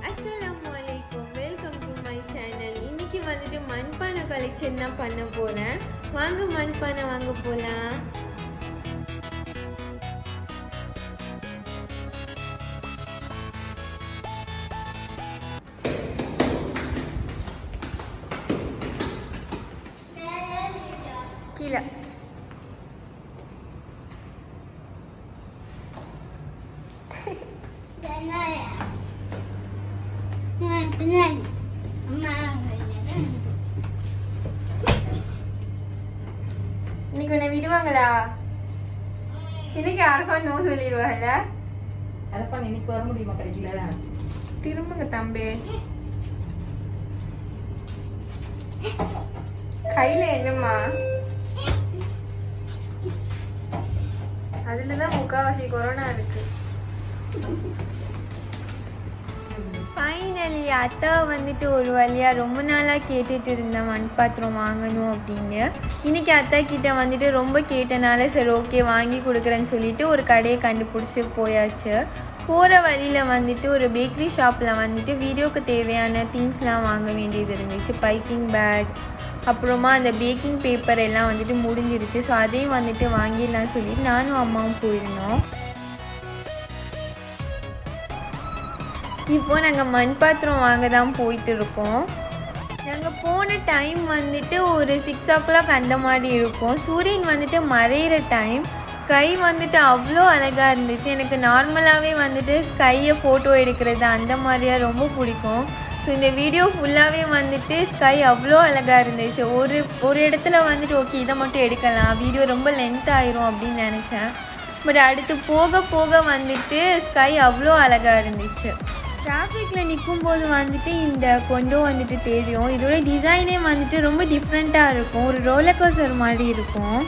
அஸ்ஸலாமு அலைக்கும் welcome to my channel இன்னைக்கு வந்துட்டு மண்பானை கலெக்ஷன் தான் பண்ண போறேன் வாங்க மண்பானை வாங்க போலாம் கீழே இன்னைக்கு உன்னை விடுவாங்களா இன்னைக்கு யாருக்கும் நோ சொல்லிடுவாங்கல்ல அதப்பா இன்னைக்கு வர முடியுமா கிடைக்கல திரும்புங்க தம்பி கையில என்னம்மா அதுலதான் முக்காவாசி கொரோனா இருக்கு ஃபைனலி அத்தை வந்துட்டு ஒரு வழியா ரொம்ப நாளாக கேட்டுட்டு இருந்தேன் மண் பாத்திரம் வாங்கணும் அப்படின்னு இன்னைக்கு அத்தை கிட்ட வந்துட்டு ரொம்ப கேட்டனால சரி ஓகே வாங்கி கொடுக்குறேன்னு சொல்லிட்டு ஒரு கடையை கண்டுபிடிச்சி போயாச்சு போகிற வழியில் வந்துட்டு ஒரு பேக்கரி ஷாப்பில் வந்துட்டு வீடியோக்கு தேவையான திங்ஸ்லாம் வாங்க வேண்டியது இருந்துச்சு பைப்பிங் பேக் அப்புறமா அந்த பேக்கிங் பேப்பர் எல்லாம் வந்துட்டு முடிஞ்சிருச்சு ஸோ அதையும் வந்துட்டு வாங்கிடலாம் சொல்லி நானும் அம்மாவும் போயிருந்தோம் இப்போ நாங்கள் மண் பாத்திரம் வாங்க தான் போயிட்டு இருக்கோம் நாங்கள் போன டைம் வந்துட்டு ஒரு சிக்ஸ் ஓ கிளாக் அந்த மாதிரி இருக்கும் சூரியன் வந்துட்டு மறையிற டைம் ஸ்கை வந்துட்டு அவ்வளோ அழகாக இருந்துச்சு எனக்கு நார்மலாகவே வந்துட்டு ஸ்கையை ஃபோட்டோ எடுக்கிறது அந்த மாதிரியா ரொம்ப பிடிக்கும் ஸோ இந்த வீடியோ ஃபுல்லாகவே வந்துட்டு ஸ்கை அவ்வளோ அழகாக இருந்துச்சு ஒரு ஒரு இடத்துல வந்துட்டு ஓகே இதை மட்டும் எடுக்கலாம் வீடியோ ரொம்ப லென்த் ஆயிரும் அப்படின்னு நினச்சேன் பட் அடுத்து போக போக வந்துட்டு ஸ்கை அவ்வளோ அழகாக இருந்துச்சு டிராஃபிக்கில் நிற்கும் போது வந்துட்டு இந்த கொண்டோ வந்துட்டு தெரியும் இதோட டிசைனே வந்துட்டு ரொம்ப டிஃப்ரெண்ட்டாக இருக்கும் ஒரு ரோலர் கோஸ்டர் மாதிரி இருக்கும்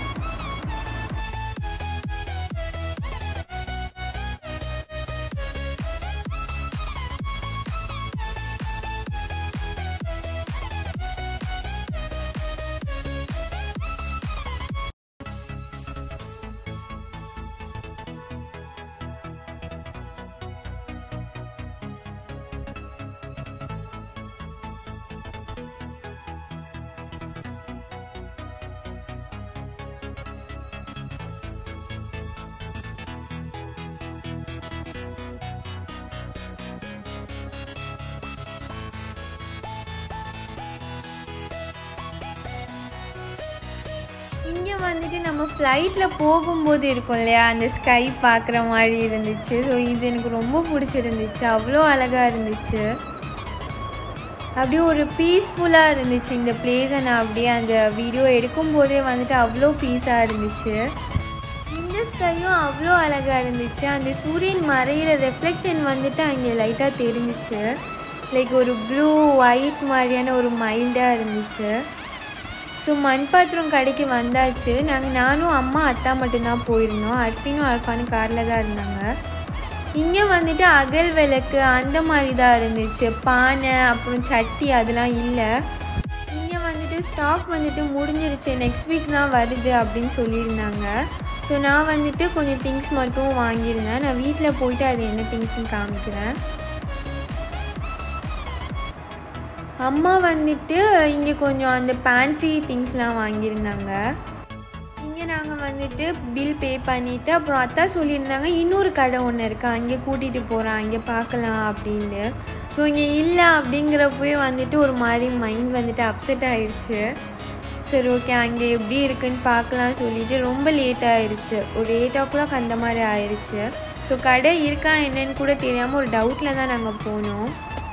இங்கே வந்துட்டு நம்ம ஃப்ளைட்டில் போகும்போது இருக்கும் இல்லையா அந்த ஸ்கை பார்க்குற மாதிரி இருந்துச்சு ஸோ இது எனக்கு ரொம்ப பிடிச்சிருந்துச்சு அவ்வளோ அழகாக இருந்துச்சு அப்படியே ஒரு பீஸ்ஃபுல்லாக இருந்துச்சு இந்த பிளேஸை நான் அப்படியே அந்த வீடியோ எடுக்கும்போதே வந்துட்டு அவ்வளோ பீஸாக இருந்துச்சு இந்த ஸ்கையும் அவ்வளோ அழகாக இருந்துச்சு அந்த சூரியன் மறையிற ரெஃப்ளெக்ஷன் வந்துட்டு அங்கே லைட்டாக தெரிஞ்சிச்சு லைக் ஒரு ப்ளூ ஒயிட் மாதிரியான ஒரு மைல்டாக இருந்துச்சு ஸோ மண் பாத்திரம் கடைக்கு வந்தாச்சு நாங்கள் நானும் அம்மா அத்தா மட்டும்தான் போயிருந்தோம் அர்ஃபினும் அல்ஃபானும் காரில் தான் இருந்தாங்க இங்கே வந்துட்டு அகல் விளக்கு அந்த மாதிரி தான் இருந்துச்சு பானை அப்புறம் சட்டி அதெல்லாம் இல்லை இங்கே வந்துட்டு ஸ்டாக் வந்துட்டு முடிஞ்சிருச்சு நெக்ஸ்ட் வீக் தான் வருது அப்படின்னு சொல்லியிருந்தாங்க ஸோ நான் வந்துட்டு கொஞ்சம் திங்ஸ் மட்டும் வாங்கியிருந்தேன் நான் வீட்டில் போயிட்டு அது என்ன திங்ஸ்னு காமிக்கிறேன் அம்மா வந்துட்டு இங்கே கொஞ்சம் அந்த பேண்ட்ரி திங்ஸ்லாம் வாங்கியிருந்தாங்க இங்கே நாங்கள் வந்துட்டு பில் பே பண்ணிவிட்டு அப்புறம் அத்தா சொல்லியிருந்தாங்க இன்னொரு கடை ஒன்று இருக்குது அங்கே கூட்டிகிட்டு போகிறேன் அங்கே பார்க்கலாம் அப்படின்ட்டு ஸோ இங்கே இல்லை அப்படிங்கிறப்பவே வந்துட்டு ஒரு மாதிரி மைண்ட் வந்துட்டு அப்செட் ஆயிடுச்சு சரி ஓகே அங்கே எப்படி இருக்குன்னு பார்க்கலாம் சொல்லிட்டு ரொம்ப லேட் ஆயிடுச்சு ஒரு எயிட் ஓ கிளாக் அந்த மாதிரி ஆயிடுச்சு ஸோ கடை இருக்கா என்னன்னு கூட தெரியாமல் ஒரு டவுட்டில் தான் நாங்கள் போனோம்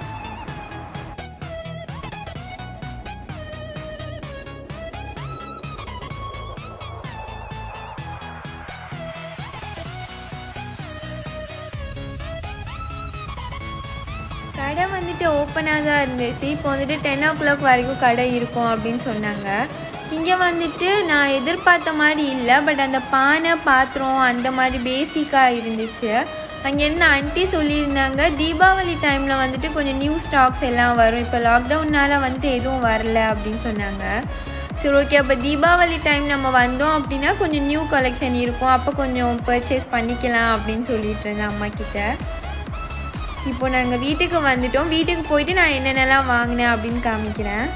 கடை வந்துட்டு ஓப்பனாக தான் இருந்துச்சு இப்போ வந்துட்டு டென் ஓ கிளாக் வரைக்கும் கடை இருக்கும் அப்படின்னு சொன்னாங்க இங்கே வந்துட்டு நான் எதிர்பார்த்த மாதிரி இல்லை பட் அந்த பானை பாத்திரம் அந்த மாதிரி பேசிக்காக இருந்துச்சு அங்கே இருந்த ஆண்டி சொல்லியிருந்தாங்க தீபாவளி டைமில் வந்துட்டு கொஞ்சம் நியூ ஸ்டாக்ஸ் எல்லாம் வரும் இப்போ லாக்டவுன்னால் வந்துட்டு எதுவும் வரல அப்படின்னு சொன்னாங்க சரி ஓகே அப்போ தீபாவளி டைம் நம்ம வந்தோம் அப்படின்னா கொஞ்சம் நியூ கலெக்ஷன் இருக்கும் அப்போ கொஞ்சம் பர்ச்சேஸ் பண்ணிக்கலாம் அப்படின்னு சொல்லிட்டு இருந்தேன் அம்மா கிட்ட இப்போ நாங்கள் வீட்டுக்கு வந்துட்டோம் வீட்டுக்கு போயிட்டு நான் என்னென்னலாம் வாங்கினேன் அப்படின்னு காமிக்கிறேன்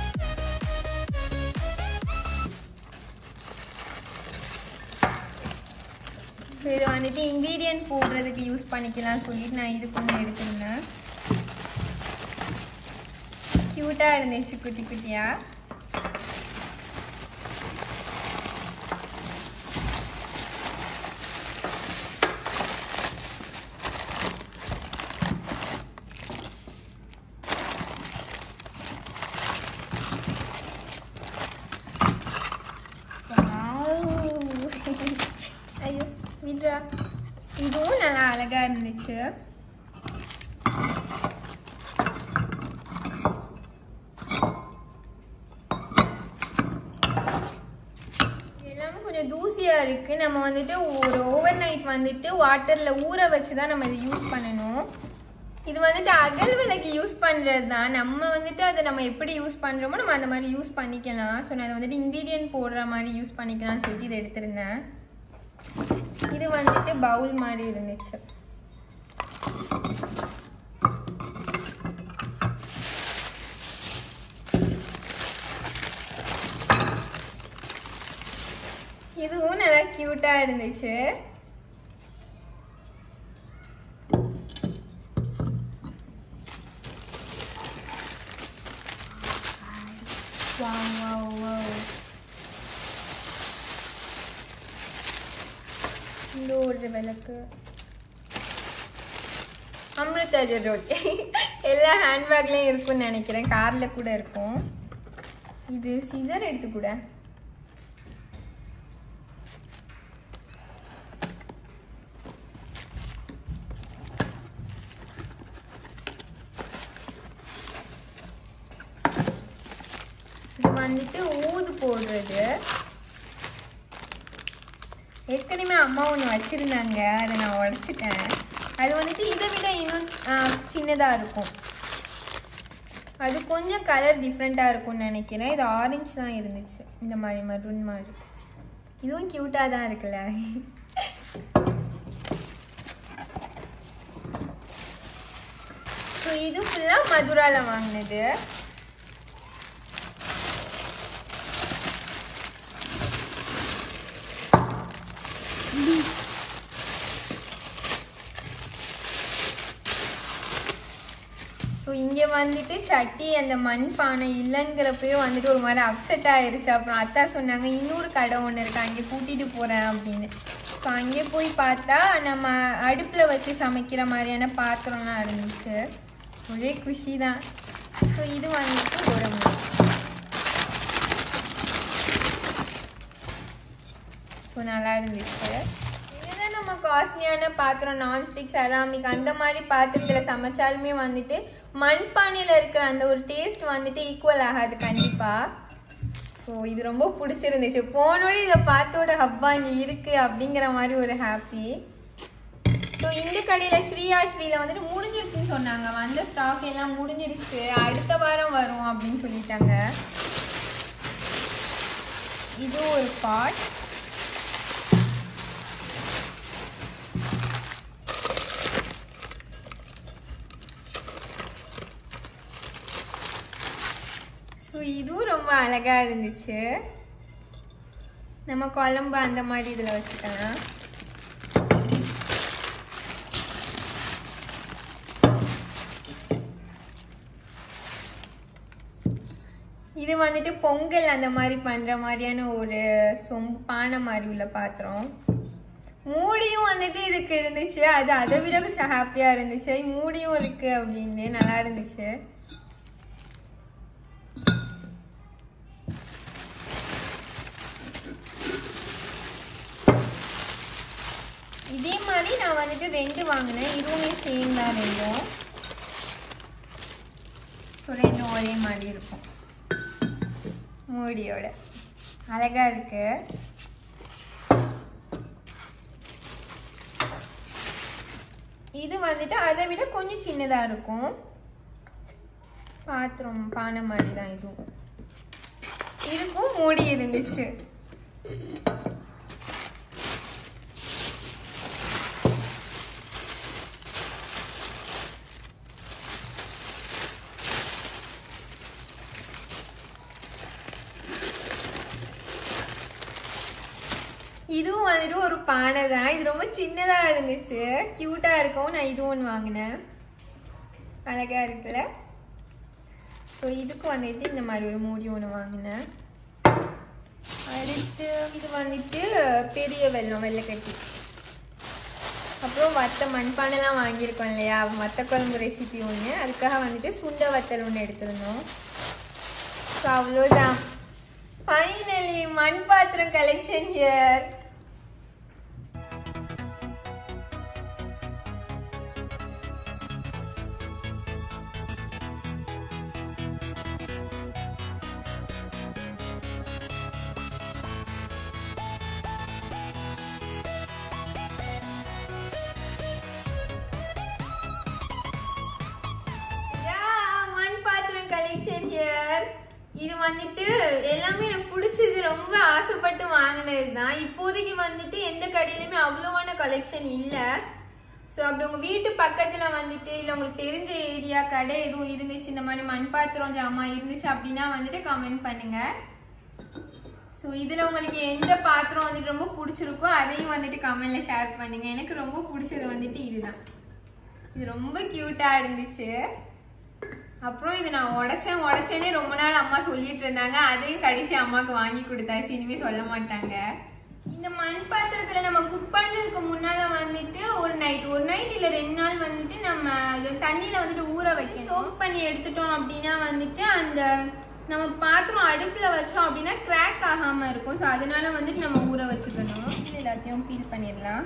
ஸோ இது வந்துட்டு இன்க்ரீடியன்ட் போடுறதுக்கு யூஸ் பண்ணிக்கலாம் சொல்லிட்டு நான் இது கொஞ்சம் எடுத்திருந்தேன் க்யூட்டாக இருந்துச்சு குட்டி குட்டியாக ஐயோ விட்ரா இதுவும் நல்லா அழகா இருந்துச்சு எல்லாமே கொஞ்சம் தூசியா இருக்கு நம்ம வந்துட்டு ஒரு ஓவர் நைட் வந்துட்டு வாட்டர்ல ஊற வச்சு தான் நம்ம இதை யூஸ் பண்ணணும் இது வந்துட்டு அகல் விளக்கு யூஸ் பண்ணுறது தான் நம்ம வந்துட்டு அதை நம்ம எப்படி யூஸ் பண்ணுறோமோ நம்ம அந்த மாதிரி யூஸ் பண்ணிக்கலாம் ஸோ நான் அதை வந்துட்டு இன்க்ரீடியன்ட் போடுற மாதிரி யூஸ் பண்ணிக்கலாம்னு சொல்லிட்டு இதை எடுத்திருந்தேன் இது வந்துட்டு பவுல் மாதிரி இருந்துச்சு இதுவும் நல்லா க்யூட்டா இருந்துச்சு Wow, wow, wow. இந்த ஒரு விளக்கு அமிர்தாஜர் ஓகே எல்லா ஹேண்ட்பேக்லேயும் இருக்கும்னு நினைக்கிறேன் காரில் கூட இருக்கும் இது சீசர் எடுத்து கூட இது வந்துட்டு ஊது போடுறது ஏற்கனவே அம்மா ஒன்று வச்சுருந்தாங்க அதை நான் உடச்சிட்டேன் அது வந்துட்டு இதை விட இன்னும் சின்னதாக இருக்கும் அது கொஞ்சம் கலர் டிஃப்ரெண்ட்டாக இருக்கும்னு நினைக்கிறேன் இது ஆரஞ்சு தான் இருந்துச்சு இந்த மாதிரி மருன் மாதிரி இதுவும் க்யூட்டாக தான் இருக்குல்ல ஸோ இது ஃபுல்லாக மதுராவில் வாங்கினது ஸோ இங்கே வந்துட்டு சட்டி அந்த மண் பானை இல்லைங்கிறப்பயே வந்துட்டு ஒரு மாதிரி அப்செட் ஆயிருச்சு அப்புறம் அத்தா சொன்னாங்க இன்னொரு கடை ஒன்று இருக்கு அங்கே கூட்டிகிட்டு போகிறேன் அப்படின்னு ஸோ அங்கே போய் பார்த்தா நம்ம அடுப்பில் வச்சு சமைக்கிற மாதிரியான பாத்திரம்லாம் இருந்துச்சு ஒரே குஷி தான் ஸோ இது வந்துட்டு ஒரு ஸோ நல்லா இருந்துச்சு இதுதான் நம்ம காஸ்ட்லியான பாத்திரம் நான்ஸ்டிக் செராமிக் அந்த மாதிரி பாத்திரத்தில் சமைச்சாலுமே வந்துட்டு மண்பானையில் இருக்கிற அந்த ஒரு டேஸ்ட் வந்துட்டு ஈக்குவல் ஆகாது கண்டிப்பாக ஸோ இது ரொம்ப பிடிச்சிருந்துச்சு போனோட இதை பார்த்தோட ஹப்பா இங்கே இருக்குது அப்படிங்கிற மாதிரி ஒரு ஹாப்பி ஸோ இந்த கடையில் ஸ்ரீயா ஸ்ரீல வந்துட்டு முடிஞ்சிருச்சுன்னு சொன்னாங்க வந்த ஸ்டாக் எல்லாம் முடிஞ்சிருச்சு அடுத்த வாரம் வரும் அப்படின்னு சொல்லிட்டாங்க இது ஒரு பாட் ஸோ இதுவும் ரொம்ப அழகாக இருந்துச்சு நம்ம குழம்பு அந்த மாதிரி இதில் வச்சுக்கலாம் இது வந்துட்டு பொங்கல் அந்த மாதிரி பண்ணுற மாதிரியான ஒரு சொம்பு பானை மாதிரி உள்ள பாத்திரம் மூடியும் வந்துட்டு இதுக்கு இருந்துச்சு அது அதை விட ஹாப்பியாக இருந்துச்சு மூடியும் இருக்கு அப்படின்னு நல்லா இருந்துச்சு இதே மாதிரி நான் வந்துட்டு ரெண்டு வாங்கினேன் இதுவுமே சேம் தான் ரெண்டும் ஸோ ரெண்டும் ஒரே மாதிரி இருக்கும் மூடியோட அழகா இருக்கு இது வந்துட்டு அதை விட கொஞ்சம் சின்னதாக இருக்கும் பாத்திரம் பானை மாதிரி தான் இதுவும் இதுக்கும் மூடி இருந்துச்சு இதுவும் வந்துட்டு ஒரு பானை தான் இது ரொம்ப சின்னதாக இருந்துச்சு க்யூட்டாக இருக்கும் நான் இது ஒன்று வாங்கினேன் அழகாக இருக்குல்ல ஸோ இதுக்கு வந்துட்டு இந்த மாதிரி ஒரு மூடி ஒன்று வாங்கினேன் அடுத்து இது வந்துட்டு பெரிய வெல்லம் வெள்ளைக்கட்டி அப்புறம் வத்த மண்பானைலாம் வாங்கியிருக்கோம் இல்லையா வத்த குழம்பு ரெசிபி ஒன்று அதுக்காக வந்துட்டு சுண்ட வத்தல் ஒன்று எடுத்திருந்தோம் ஸோ அவ்வளோதான் ஃபைனலி மண் பாத்திரம் கலெக்ஷன் ஹியர் மண் பாத்திரம் கலெக்ஷன் ஹியர் இது வந்துட்டு எல்லாமே எனக்கு பிடிச்சது ரொம்ப ஆசைப்பட்டு வாங்கினது தான் இப்போதைக்கு வந்துட்டு எந்த கடையிலுமே அவ்வளோவான கலெக்ஷன் இல்லை ஸோ அப்படி உங்கள் வீட்டு பக்கத்தில் வந்துட்டு இல்லை உங்களுக்கு தெரிஞ்ச ஏரியா கடை எதுவும் இருந்துச்சு இந்த மாதிரி மண் பாத்திரம் ஜாமான் இருந்துச்சு அப்படின்னா வந்துட்டு கமெண்ட் பண்ணுங்கள் ஸோ இதில் உங்களுக்கு எந்த பாத்திரம் வந்துட்டு ரொம்ப பிடிச்சிருக்கோ அதையும் வந்துட்டு கமெண்ட்ல ஷேர் பண்ணுங்க எனக்கு ரொம்ப பிடிச்சது வந்துட்டு இதுதான் இது ரொம்ப க்யூட்டாக இருந்துச்சு அப்புறம் இது நான் உடைச்சேன் உடைச்சேனே ரொம்ப நாள் அம்மா சொல்லிட்டு இருந்தாங்க அதையும் கடைசி அம்மாவுக்கு வாங்கி கொடுத்தாச்சு இனிமே சொல்ல மாட்டாங்க இந்த மண் பாத்திரத்துல நம்ம குக் பண்றதுக்கு முன்னால வந்துட்டு ஒரு நைட் ஒரு நைட் இல்ல ரெண்டு நாள் வந்துட்டு நம்ம அது தண்ணியில வந்துட்டு ஊற வைக்கணும் சோக் பண்ணி எடுத்துட்டோம் அப்படின்னா வந்துட்டு அந்த நம்ம பாத்திரம் அடுப்புல வச்சோம் அப்படின்னா கிராக் ஆகாம இருக்கும் ஸோ அதனால வந்துட்டு நம்ம ஊற வச்சுக்கணும் இது எல்லாத்தையும் பீல் பண்ணிடலாம்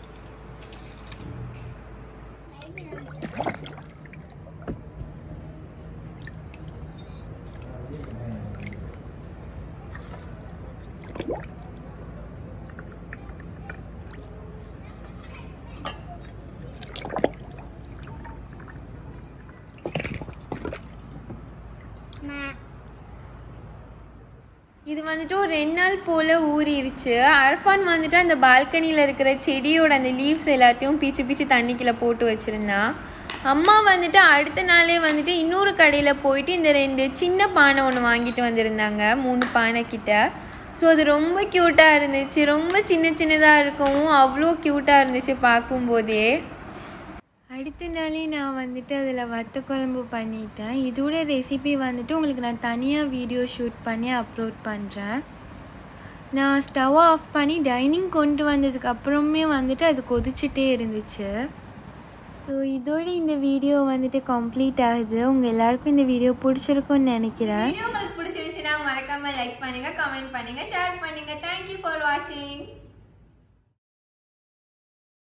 இது வந்துட்டு ஒரு ரெண்டு நாள் போல் ஊறிடுச்சு அர்ஃபான் வந்துட்டு அந்த பால்கனியில் இருக்கிற செடியோட அந்த லீவ்ஸ் எல்லாத்தையும் பீச்சு பீச்சு தண்ணிக்குள்ளே போட்டு வச்சுருந்தான் அம்மா வந்துட்டு அடுத்த நாளே வந்துட்டு இன்னொரு கடையில் போயிட்டு இந்த ரெண்டு சின்ன பானை ஒன்று வாங்கிட்டு வந்திருந்தாங்க மூணு பானை கிட்ட ஸோ அது ரொம்ப க்யூட்டாக இருந்துச்சு ரொம்ப சின்ன சின்னதாக இருக்கவும் அவ்வளோ க்யூட்டாக இருந்துச்சு பார்க்கும்போதே அடுத்த நாளே நான் வந்துட்டு அதில் வத்த குழம்பு பண்ணிட்டேன் இதோட ரெசிபி வந்துட்டு உங்களுக்கு நான் தனியாக வீடியோ ஷூட் பண்ணி அப்லோட் பண்ணுறேன் நான் ஸ்டவ் ஆஃப் பண்ணி டைனிங் கொண்டு வந்ததுக்கு அப்புறமே வந்துட்டு அது கொதிச்சுட்டே இருந்துச்சு ஸோ இதோட இந்த வீடியோ வந்துட்டு கம்ப்ளீட் ஆகுது உங்கள் எல்லாருக்கும் இந்த வீடியோ பிடிச்சிருக்கும்னு நினைக்கிறேன் வீடியோ உங்களுக்கு பிடிச்சிருந்துச்சுன்னா மறக்காம லைக் பண்ணுங்க கமெண்ட் பண்ணுங்க ஷேர் பண்ணுங்க தேங்க்யூ ஃபார் வாட்சிங்